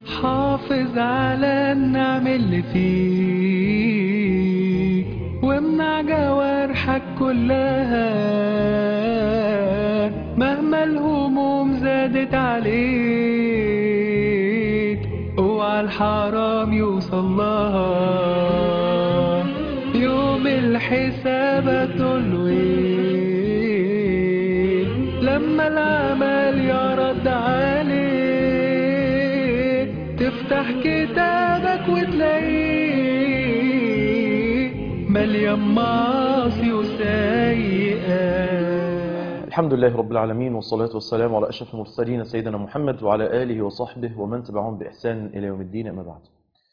حافظ على النعم اللي فيك وامنع جوارحك كلها مهما الهموم زادت عليك اوعى الحرام يوصل لها يوم الحساب هتقوله ايه لما العمل يرد عليك تفتح كتابك وتلاقيه مليان معاصي وسيئات الحمد لله رب العالمين والصلاة والسلام على أشرف المرسلين سيدنا محمد وعلى آله وصحبه ومن تبعهم بإحسان إلى يوم الدين أما بعد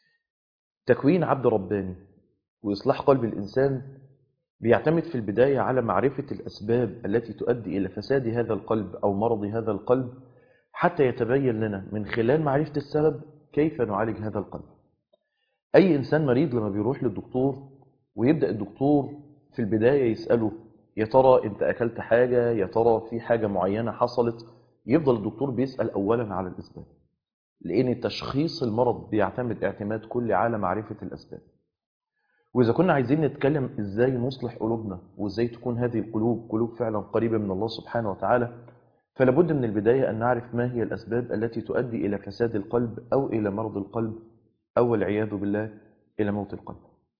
تكوين عبد رباني وإصلاح قلب الإنسان بيعتمد في البداية على معرفة الأسباب التي تؤدي إلى فساد هذا القلب أو مرض هذا القلب حتى يتبين لنا من خلال معرفة السبب كيف نعالج هذا القلب أي إنسان مريض لما بيروح للدكتور ويبدأ الدكتور في البداية يسأله يا ترى أنت أكلت حاجة يا ترى في حاجة معينة حصلت يفضل الدكتور بيسأل أولا على الأسباب لأن تشخيص المرض بيعتمد اعتماد كل على معرفة الأسباب وإذا كنا عايزين نتكلم إزاي نصلح قلوبنا وإزاي تكون هذه القلوب قلوب فعلا قريبة من الله سبحانه وتعالى فلابد من البداية أن نعرف ما هي الأسباب التي تؤدي إلى فساد القلب أو إلى مرض القلب أو والعياذ بالله إلى موت القلب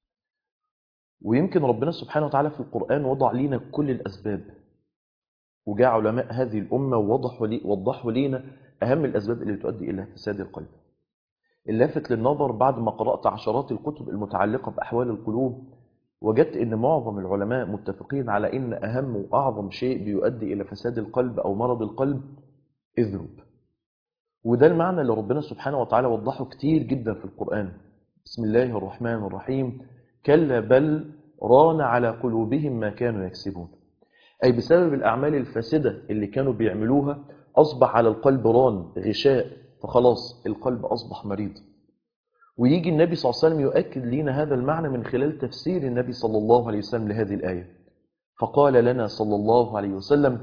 ويمكن ربنا سبحانه وتعالى في القرآن وضع لنا كل الأسباب وجاء علماء هذه الأمة ووضحوا لي وضحوا لنا أهم الأسباب اللي تؤدي إلى فساد القلب اللافت للنظر بعد ما قرأت عشرات الكتب المتعلقة بأحوال القلوب وجدت أن معظم العلماء متفقين على أن أهم وأعظم شيء بيؤدي إلى فساد القلب أو مرض القلب الذنوب وده المعنى اللي ربنا سبحانه وتعالى وضحه كتير جدا في القرآن بسم الله الرحمن الرحيم كلا بل ران على قلوبهم ما كانوا يكسبون أي بسبب الأعمال الفاسدة اللي كانوا بيعملوها أصبح على القلب ران غشاء فخلاص القلب أصبح مريض ويجي النبي صلى الله عليه وسلم يؤكد لنا هذا المعنى من خلال تفسير النبي صلى الله عليه وسلم لهذه الآية فقال لنا صلى الله عليه وسلم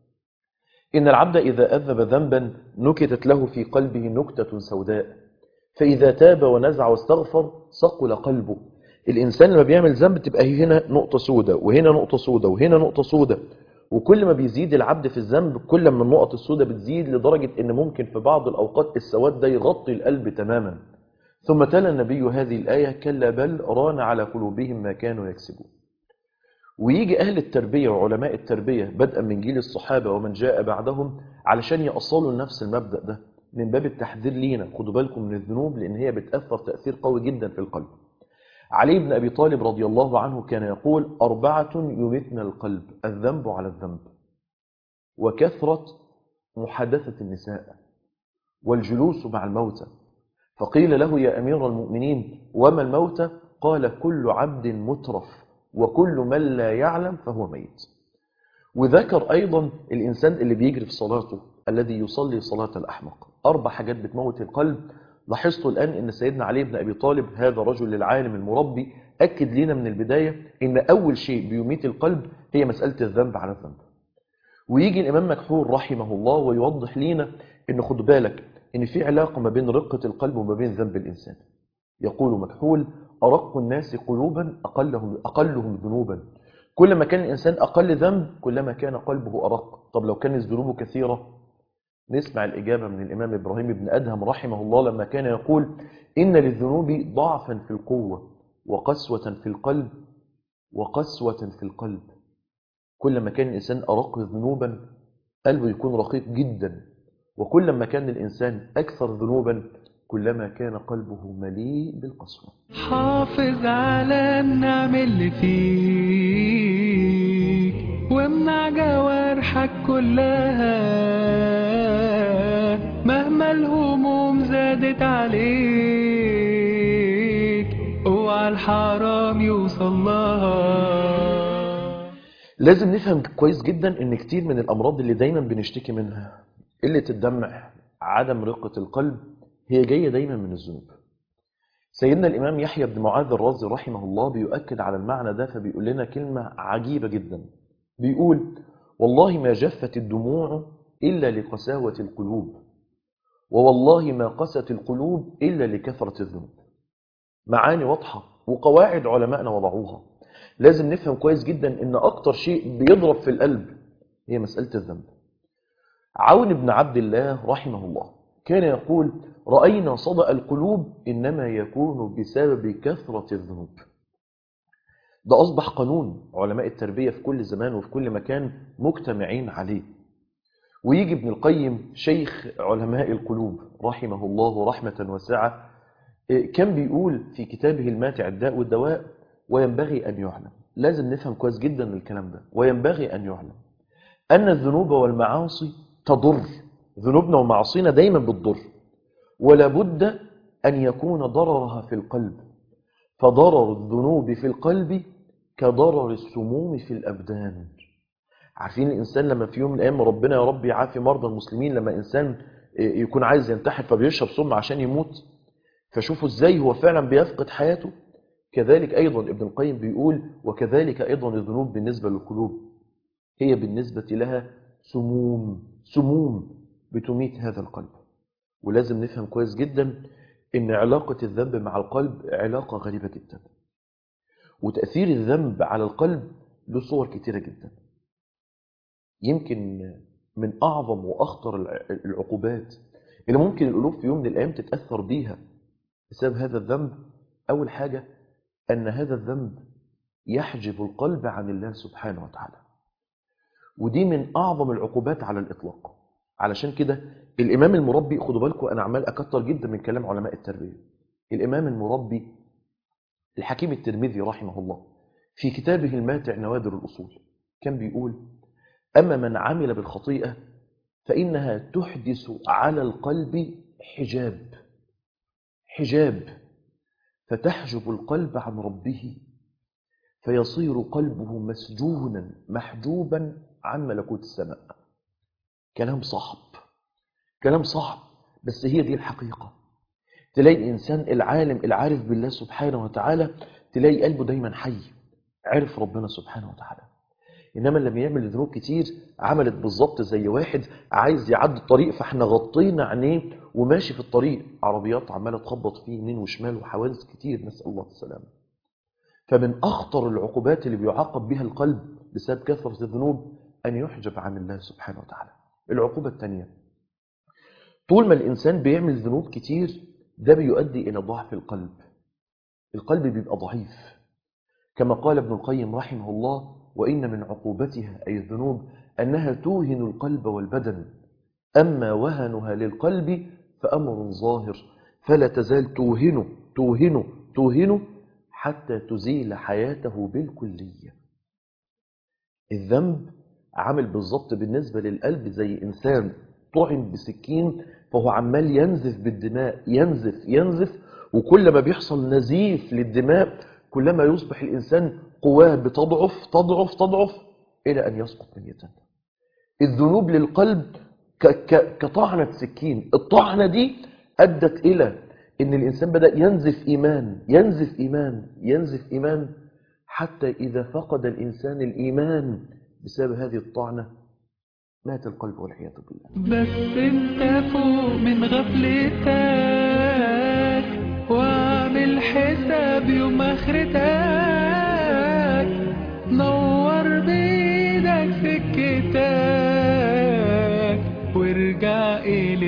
إن العبد إذا أذب ذنبا نكتت له في قلبه نكتة سوداء فإذا تاب ونزع واستغفر صقل قلبه الإنسان لما بيعمل ذنب تبقى هنا نقطة سوداء وهنا نقطة سوداء وهنا نقطة سوداء وكل ما بيزيد العبد في الذنب كل ما النقط السوداء بتزيد لدرجة ان ممكن في بعض الأوقات السواد ده يغطي القلب تماما ثم تلا النبي هذه الآية كلا بل ران على قلوبهم ما كانوا يكسبون ويجي أهل التربية وعلماء التربية بدءا من جيل الصحابة ومن جاء بعدهم علشان يأصلوا لنفس المبدأ ده من باب التحذير لينا خدوا بالكم من الذنوب لأن هي بتأثر تأثير قوي جدا في القلب علي بن أبي طالب رضي الله عنه كان يقول أربعة يمتن القلب الذنب على الذنب وكثرة محادثة النساء والجلوس مع الموتى فقيل له يا أمير المؤمنين وما الموتى قال كل عبد مترف وكل من لا يعلم فهو ميت وذكر أيضا الإنسان اللي بيجري في صلاته الذي يصلي صلاة الأحمق أربع حاجات بتموت القلب لاحظتوا الآن أن سيدنا علي بن أبي طالب هذا رجل العالم المربي أكد لنا من البداية أن أول شيء بيميت القلب هي مسألة الذنب على الذنب ويجي الإمام مكحول رحمه الله ويوضح لنا أن خد بالك أن في علاقة ما بين رقة القلب وما بين ذنب الإنسان يقول مكحول أرق الناس قلوبا أقلهم, أقلهم ذنوبا كل ما كان الإنسان أقل ذنب كلما كان قلبه أرق طب لو كانت ذنوبه كثيرة نسمع الإجابة من الإمام إبراهيم بن أدهم رحمه الله لما كان يقول إن للذنوب ضعفا في القوة وقسوة في القلب وقسوة في القلب كلما كان الإنسان أرق ذنوبا قلبه يكون رقيق جدا وكلما كان الإنسان أكثر ذنوبا كلما كان قلبه مليء بالقسوة حافظ على النعم اللي فيك وامنع جوارحك كلها مهما الهموم زادت عليك اوعى الحرام يوصل لها لازم نفهم كويس جدا ان كتير من الامراض اللي دايما بنشتكي منها قلة الدمع عدم رقة القلب هي جاية دايما من الذنوب سيدنا الإمام يحيى بن معاذ الرازي رحمه الله بيؤكد على المعنى ده فبيقول لنا كلمة عجيبة جدا بيقول والله ما جفت الدموع إلا لقساوة القلوب ووالله ما قست القلوب إلا لكثرة الذنوب معاني واضحة وقواعد علماءنا وضعوها لازم نفهم كويس جدا ان اكتر شيء بيضرب في القلب هي مسألة الذنب عون بن عبد الله رحمه الله كان يقول رأينا صدأ القلوب إنما يكون بسبب كثرة الذنوب ده أصبح قانون علماء التربية في كل زمان وفي كل مكان مجتمعين عليه ويجي ابن القيم شيخ علماء القلوب رحمه الله رحمة واسعة كان بيقول في كتابه الماتع الداء والدواء وينبغي أن يعلم لازم نفهم كويس جدا الكلام ده وينبغي أن يعلم أن الذنوب والمعاصي تضر ذنوبنا ومعاصينا دايما بتضر ولا بد أن يكون ضررها في القلب فضرر الذنوب في القلب كضرر السموم في الأبدان عارفين الإنسان لما في يوم من الأيام ربنا يا رب يعافي مرضى المسلمين لما إنسان يكون عايز ينتحر فبيشرب سم عشان يموت فشوفوا إزاي هو فعلا بيفقد حياته كذلك أيضا ابن القيم بيقول وكذلك أيضا الذنوب بالنسبة للقلوب هي بالنسبة لها سموم سموم بتميت هذا القلب ولازم نفهم كويس جدا ان علاقة الذنب مع القلب علاقة غريبة جدا وتأثير الذنب على القلب له صور كتيرة جدا يمكن من أعظم وأخطر العقوبات اللي ممكن القلوب في يوم من الأيام تتأثر بيها بسبب هذا الذنب أول حاجة أن هذا الذنب يحجب القلب عن الله سبحانه وتعالى ودي من أعظم العقوبات على الإطلاق علشان كده الإمام المربي خدوا بالكم أنا عمال أكتر جدا من كلام علماء التربية الإمام المربي الحكيم الترمذي رحمه الله في كتابه الماتع نوادر الأصول كان بيقول أما من عمل بالخطيئة فإنها تحدث على القلب حجاب حجاب فتحجب القلب عن ربه فيصير قلبه مسجونا محجوبا عن ملكوت السماء كلام صعب كلام صعب بس هي دي الحقيقة تلاقي الإنسان العالم العارف بالله سبحانه وتعالى تلاقي قلبه دايما حي عرف ربنا سبحانه وتعالى إنما لما يعمل ذنوب كتير عملت بالظبط زي واحد عايز يعدي الطريق فاحنا غطينا عينيه وماشي في الطريق عربيات عمالة تخبط فيه يمين وشمال وحوادث كتير نسأل الله السلامة فمن أخطر العقوبات اللي بيعاقب بها القلب بسبب كثرة الذنوب أن يحجب عن الله سبحانه وتعالى العقوبة الثانية طول ما الإنسان بيعمل ذنوب كتير ده بيؤدي إلى ضعف القلب القلب بيبقى ضعيف كما قال ابن القيم رحمه الله وإن من عقوبتها أي الذنوب أنها توهن القلب والبدن أما وهنها للقلب فأمر ظاهر فلا تزال توهنه توهنه توهنه حتى تزيل حياته بالكلية الذنب عامل بالظبط بالنسبة للقلب زي إنسان طعن بسكين فهو عمال ينزف بالدماء ينزف ينزف وكل ما بيحصل نزيف للدماء كلما يصبح الإنسان قواه بتضعف تضعف تضعف إلى أن يسقط ميتا الذنوب للقلب كطعنة سكين الطعنة دي أدت إلى إن الإنسان بدأ ينزف إيمان ينزف إيمان ينزف إيمان حتى إذا فقد الإنسان الإيمان بسبب هذه الطعنة مات القلب والعياذ بالله بس انت فوق من غفلتك واعمل حساب يوم اخرتك نور بيدك سكتك وارجع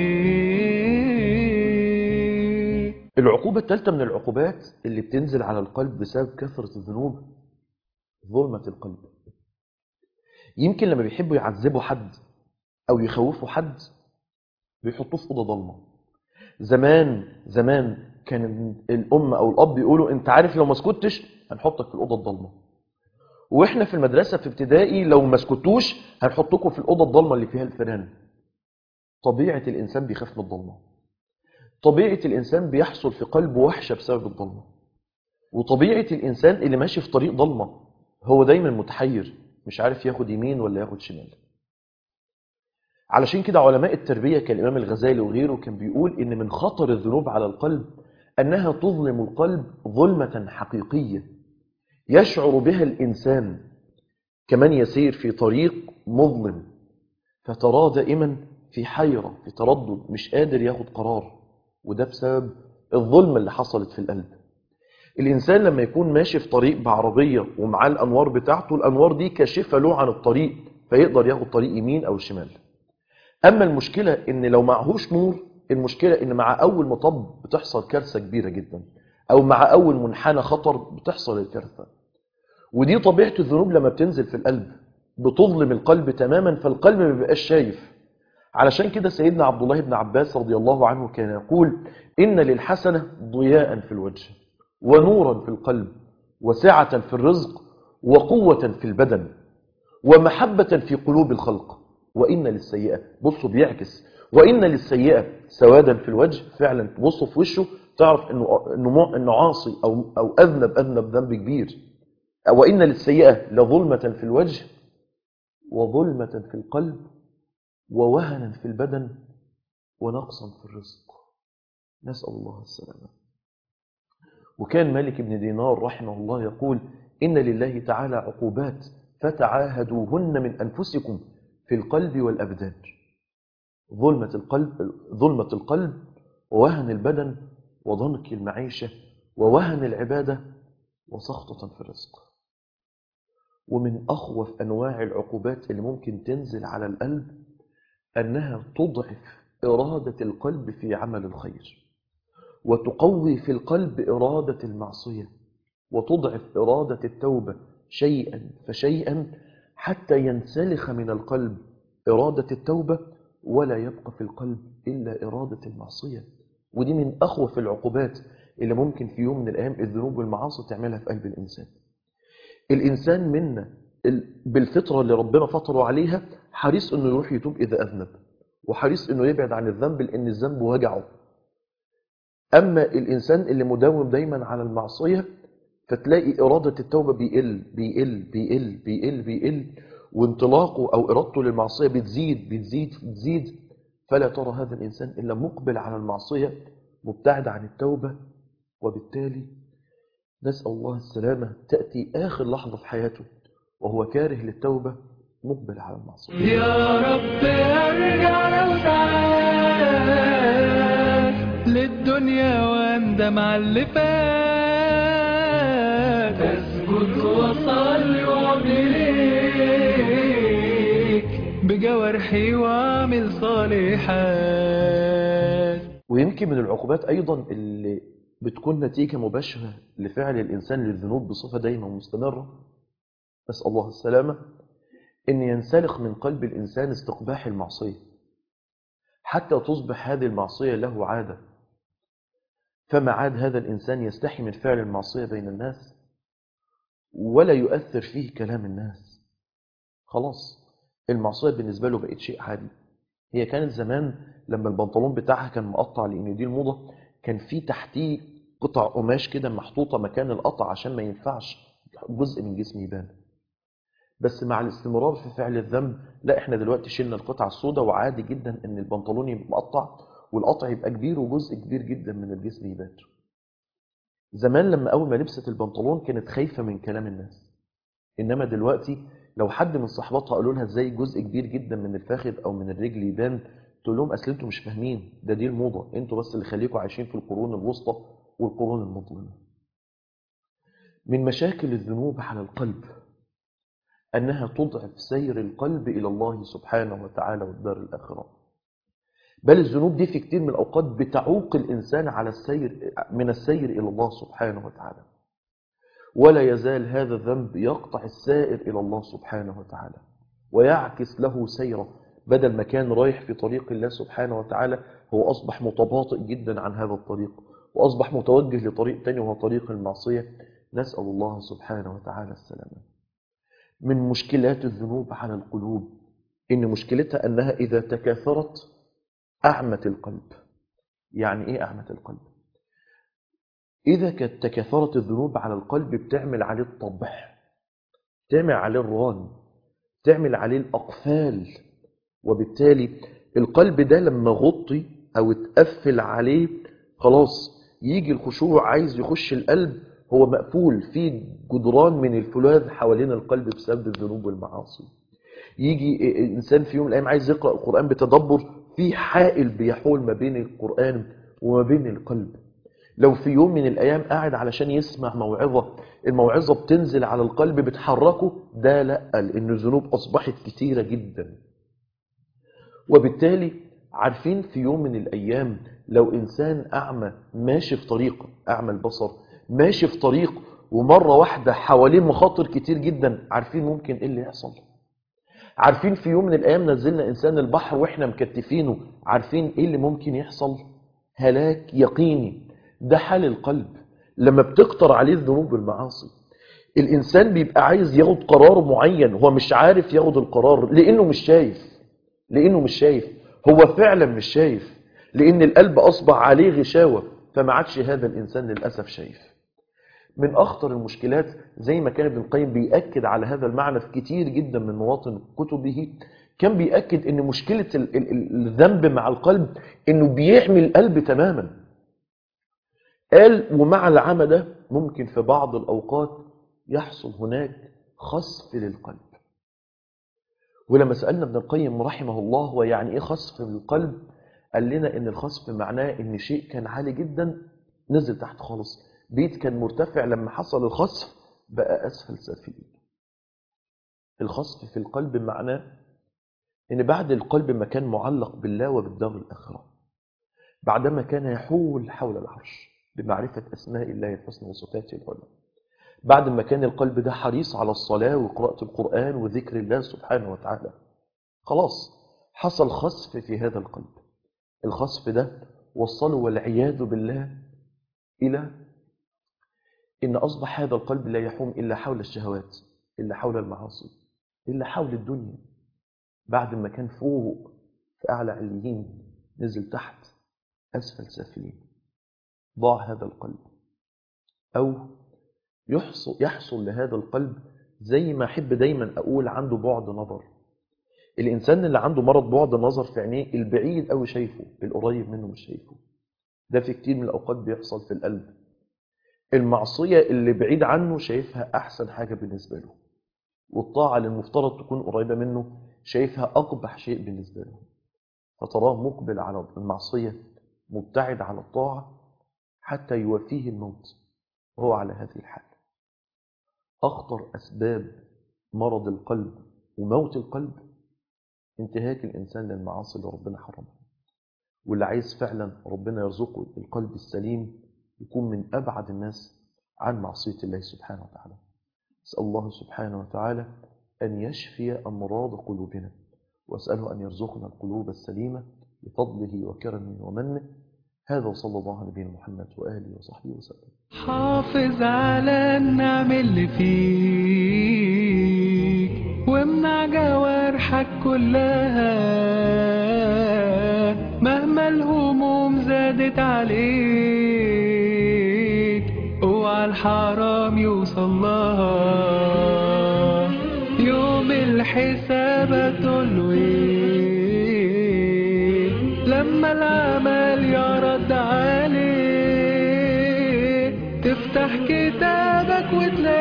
اليه العقوبة الثالثة من العقوبات اللي بتنزل على القلب بسبب كثرة الذنوب ظلمة القلب يمكن لما بيحبوا يعذبوا حد أو يخوفوا حد بيحطوه في أوضة ضلمة زمان زمان كان الأم أو الأب يقولوا أنت عارف لو ما سكتش هنحطك في الأوضة الضلمة وإحنا في المدرسة في ابتدائي لو ما سكتوش هنحطكم في الأوضة الضلمة اللي فيها الفيران طبيعة الإنسان بيخاف من الضلمة طبيعة الإنسان بيحصل في قلبه وحشة بسبب الضلمة وطبيعة الإنسان اللي ماشي في طريق ضلمة هو دايما متحير مش عارف ياخد يمين ولا ياخد شمال علشان كده علماء التربية كالإمام الغزالي وغيره كان بيقول إن من خطر الذنوب على القلب أنها تظلم القلب ظلمة حقيقية يشعر بها الإنسان كمن يسير في طريق مظلم فتراه دائما في حيرة في تردد مش قادر ياخد قرار وده بسبب الظلم اللي حصلت في القلب الإنسان لما يكون ماشي في طريق بعربية ومعاه الأنوار بتاعته الأنوار دي كاشفة له عن الطريق فيقدر ياخد طريق يمين أو شمال أما المشكلة إن لو معهوش نور المشكلة إن مع أول مطب بتحصل كارثة كبيرة جدا أو مع أول منحنى خطر بتحصل الكارثة ودي طبيعة الذنوب لما بتنزل في القلب بتظلم القلب تماما فالقلب ما بيبقاش شايف علشان كده سيدنا عبد الله بن عباس رضي الله عنه كان يقول إن للحسنة ضياء في الوجه ونورا في القلب وسعة في الرزق وقوة في البدن ومحبة في قلوب الخلق وإن للسيئة بصوا بيعكس وإن للسيئة سوادا في الوجه فعلا تبصوا في وشه تعرف إنه, إنه, إنه عاصي أو, أو أذنب أذنب ذنب كبير وإن للسيئة لظلمة في الوجه وظلمة في القلب ووهنا في البدن ونقصا في الرزق نسأل الله السلامة وكان مالك بن دينار رحمه الله يقول إن لله تعالى عقوبات فتعاهدوهن من أنفسكم في القلب والأبدان ظلمة القلب ظلمة القلب ووهن البدن وضنك المعيشة ووهن العبادة وسخطة في الرزق ومن أخوف أنواع العقوبات اللي ممكن تنزل على القلب أنها تضعف إرادة القلب في عمل الخير وتقوي في القلب إرادة المعصية وتضعف إرادة التوبة شيئا فشيئا حتى ينسلخ من القلب إرادة التوبة ولا يبقى في القلب إلا إرادة المعصية ودي من أخوف العقوبات اللي ممكن في يوم من الأيام الذنوب والمعاصي تعملها في قلب الإنسان الإنسان منا بالفطرة اللي ربنا فطره عليها حريص أنه يروح يتوب إذا أذنب وحريص أنه يبعد عن الذنب لأن الذنب وجعه أما الإنسان اللي مداوم دايما على المعصية فتلاقي إرادة التوبة بيقل بيقل بيقل بيقل بيقل وانطلاقه أو إرادته للمعصية بتزيد بتزيد بتزيد فلا ترى هذا الإنسان إلا مقبل على المعصية مبتعد عن التوبة وبالتالي نسأل الله السلامة تأتي آخر لحظة في حياته وهو كاره للتوبة مقبل على المعصية يا رب ارجع لو ساعات للدنيا واندم على اللي فات اسجد واصلي واعمل ليك بجوارحي واعمل صالحات ويمكن من العقوبات أيضا اللي بتكون نتيجة مباشرة لفعل الإنسان للذنوب بصفة دايمة ومستمرة نسأل الله السلامة أن ينسلخ من قلب الإنسان استقباح المعصية حتى تصبح هذه المعصية له عادة فما عاد هذا الإنسان يستحي من فعل المعصية بين الناس ولا يؤثر فيه كلام الناس خلاص المعصية بالنسبة له بقت شيء عادي هي كانت زمان لما البنطلون بتاعها كان مقطع لأن دي الموضة كان في تحتيه قطع قماش كده محطوطة مكان القطع عشان ما ينفعش جزء من جسمي يبان بس مع الاستمرار في فعل الذنب لا احنا دلوقتي شلنا القطعة السوداء وعادي جدا ان البنطلون يبقى مقطع والقطع يبقى كبير وجزء كبير جدا من الجسم يبان زمان لما اول ما لبست البنطلون كانت خايفة من كلام الناس انما دلوقتي لو حد من صحباتها قالوا لها ازاي جزء كبير جدا من الفخذ او من الرجل يبان تقول لهم اصل انتوا مش فاهمين ده دي الموضة انتوا بس اللي خليكم عايشين في القرون الوسطى والقرون المظلمة من مشاكل الذنوب على القلب أنها تضعف سير القلب إلى الله سبحانه وتعالى والدار الآخرة بل الذنوب دي في كتير من الأوقات بتعوق الإنسان على السير من السير إلى الله سبحانه وتعالى ولا يزال هذا الذنب يقطع السائر إلى الله سبحانه وتعالى ويعكس له سيره بدل ما كان رايح في طريق الله سبحانه وتعالى هو أصبح متباطئ جدا عن هذا الطريق وأصبح متوجه لطريق تاني وهو طريق المعصية نسأل الله سبحانه وتعالى السلامة من مشكلات الذنوب على القلوب إن مشكلتها أنها إذا تكاثرت أعمت القلب يعني إيه أعمت القلب؟ إذا كانت تكاثرت الذنوب على القلب بتعمل عليه الطبع تعمل عليه الران تعمل عليه الأقفال وبالتالي القلب ده لما غطي أو اتقفل عليه خلاص يجي الخشوع عايز يخش القلب هو مقفول في جدران من الفولاذ حوالين القلب بسبب الذنوب والمعاصي يجي إنسان في يوم من الأيام عايز يقرأ القرآن بتدبر في حائل بيحول ما بين القرآن وما بين القلب لو في يوم من الأيام قاعد علشان يسمع موعظة الموعظة بتنزل على القلب بتحركه ده لا لأن الذنوب أصبحت كتيرة جدا وبالتالي عارفين في يوم من الأيام لو إنسان أعمى ماشي في طريق أعمى البصر ماشي في طريق ومرة واحدة حواليه مخاطر كتير جدا عارفين ممكن إيه اللي يحصل عارفين في يوم من الأيام نزلنا إنسان البحر وإحنا مكتفينه عارفين إيه اللي ممكن يحصل هلاك يقيني ده حال القلب لما بتكتر عليه الذنوب والمعاصي الإنسان بيبقى عايز ياخد قرار معين هو مش عارف ياخد القرار لأنه مش شايف لأنه مش شايف هو فعلا مش شايف لأن القلب أصبح عليه غشاوة فما عادش هذا الإنسان للأسف شايف من أخطر المشكلات زي ما كان ابن القيم بيأكد على هذا المعنى في كتير جدا من مواطن كتبه كان بيأكد ان مشكلة ال- ال- ال- الذنب مع القلب انه بيعمي القلب تماما قال ومع العمى ده ممكن في بعض الأوقات يحصل هناك خسف للقلب ولما سألنا ابن القيم رحمه الله هو يعني ايه خسف للقلب قال لنا ان الخسف معناه ان شيء كان عالي جدا نزل تحت خالص بيت كان مرتفع لما حصل الخسف بقى أسفل سافلين الخسف في القلب معناه ان بعد القلب ما كان معلق بالله وبالدار الآخرة بعدما كان يحول حول العرش بمعرفة أسماء الله الحسنى وصفاته العلى بعد ما كان القلب ده حريص على الصلاة وقراءة القرآن وذكر الله سبحانه وتعالى خلاص حصل خسف في هذا القلب الخسف ده وصله والعياذ بالله إلى إن أصبح هذا القلب لا يحوم إلا حول الشهوات إلا حول المعاصي إلا حول الدنيا بعد ما كان فوق في أعلى عليين نزل تحت أسفل سافلين ضاع هذا القلب أو يحصل, يحصل لهذا القلب زي ما أحب دايما أقول عنده بعد نظر الإنسان اللي عنده مرض بعد نظر في عينيه البعيد أوي شايفه القريب منه مش شايفه ده في كتير من الأوقات بيحصل في القلب المعصية اللي بعيد عنه شايفها أحسن حاجة بالنسبة له والطاعة اللي المفترض تكون قريبة منه شايفها أقبح شيء بالنسبة له فتراه مقبل على المعصية مبتعد على الطاعة حتى يوفيه الموت وهو على هذه الحال أخطر أسباب مرض القلب وموت القلب انتهاك الإنسان للمعاصي اللي ربنا حرمها واللي عايز فعلا ربنا يرزقه القلب السليم يكون من أبعد الناس عن معصية الله سبحانه وتعالى أسأل الله سبحانه وتعالى أن يشفي أمراض قلوبنا وأسأله أن يرزقنا القلوب السليمة بفضله وكرمه ومنه هذا وصلى الله على نبينا محمد وآله وصحبه وسلم حافظ على النعم اللي فيك وامنع جوارحك كلها مهما الهموم زادت عليك اوعى الحرام يوصل لها يوم الحساب هتقوله ايه لما العمل يرد عليه تفتح كتابك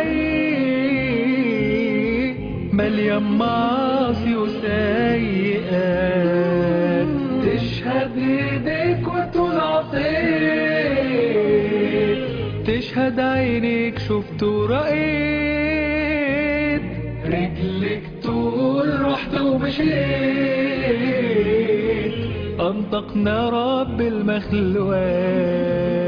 وتلاقيه مليان معاصي وسيئات تشهد ايديك وتقول عصيت تشهد عينيك شفت ورأيت رجلك تقول رحت ومشيت أنطقنا رب المخلوقات